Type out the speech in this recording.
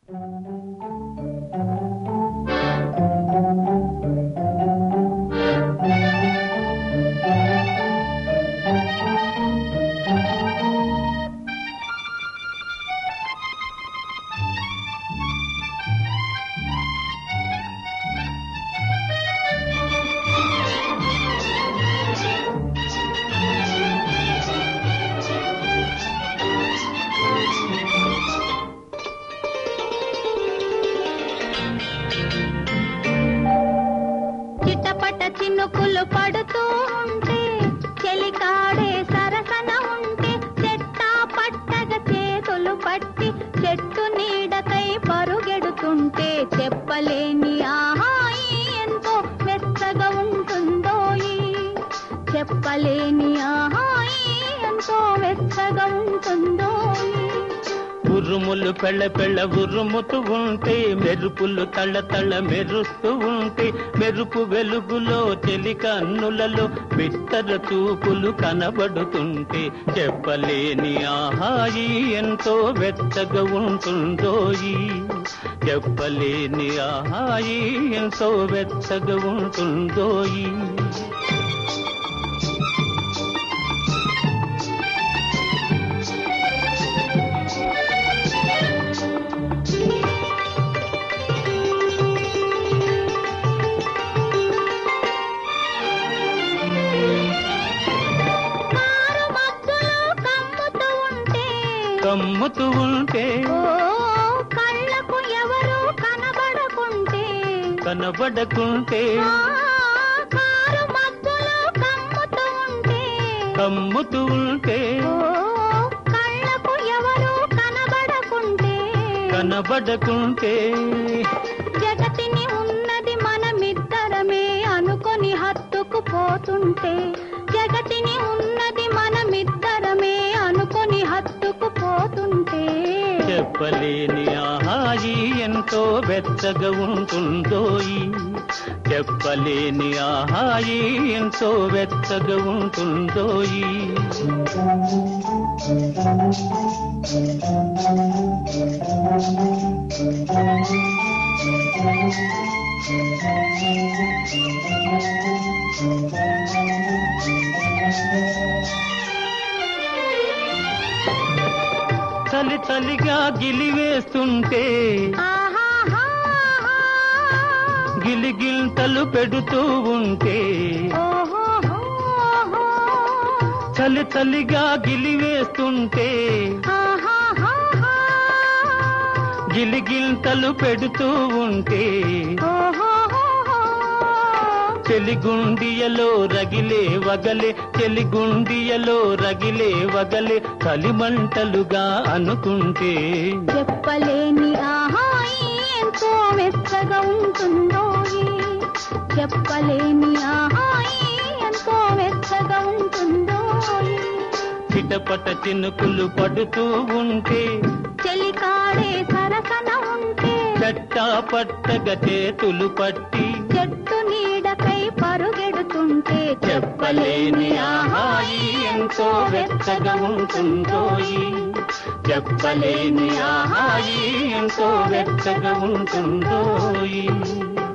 చిటపట చినుకులు పడుతూ ఉంటే చెలికాడే సరసన ఉంటే చెట్టా పట్టగ చేతులు పట్టి చెట్టు నీడకై పరుగెడుతుంటే చెప్పలేని ఆహాయి ఎంతో మెత్తగా ఉంటుందోయి చెప్పలేని ఆహాయి ఎంతో మెత్తగా ఉంటుందోయి ఉరుములు పెళ్ళ పెళ్ళ ఉరుముతూ ఉంటే మెరుపులు తళ్ళ తళ్ళ మెరుస్తూ ఉంటే మెరుపు వెలుగులో చెలి కన్నులలో బిత్తర చూపులు కనబడుతుంటే చెప్పలేని ఆహాయి ఎంతో వెచ్చగా ఉంటుందోయి చెప్పలేని ఆహాయి ఎంతో వెచ్చగా ఉంటుందోయి కారు మబ్బులు కమ్ముతూ ఉంటే కమ్ముతూ ఉంటే ఓ కళ్ళకు ఎవరు కనబడకుంటే కనబడకుంటే ఆ, కారు మబ్బులు కమ్ముతూ ఉంటే కమ్ముతూ ఉంటే ఓ కళ్ళకు ఎవరు కనబడకుంటే కనబడకుంటే జగతిని ఉన్నది మనమిద్దరమే అనుకొని హత్తుకు పోతుంటే జగతిని ఉన్నది మనమిద్దరమే అనుకొని హత్తుకు పోతుంటే చెప్పలేని ఆహాయి ఎంతో వెచ్చగా ఉంటుందోయి చెప్పలేని ఆహాయి ఎంతో వెచ్చగా ఉంటుందోయి చలి చలిగా గిలివేస్తుంటే ఆహాహాహా. గిలిగిల్తలు పెడుతూ ఉంటే ఓహోహోహో. చలి చలిగా గిలివేస్తుంటే ఆహాహాహా. గిలిగిల్తలు పెడుతూ ఉంటే ఓహోహోహో. చెలిగుండియలో రగిలే వగలే చెలిగుండియలో రగిలే వగలే కలిమంటలుగా అనుకుంటే చెప్పలేని ఆహాయి ఎంతో మెత్తగా ఉంటుందో చెప్పలేని ఆహాయి ఎంతో మెత్తగా ఉంటుందో చిటపట చినుకులు పడుతూ ఉంటే చెలికాడే సరసన ఉంటే చట్టా పట్టగ చేతులు పట్టి చెట్టు నీడకై పరుగెడుతుంటే చెప్పలేని ఆహాయి ఎంతో వెచ్చగా ఉంటుందోయి చెప్పలేని ఆహాయి ఎంతో వెచ్చగా ఉంటుందోయి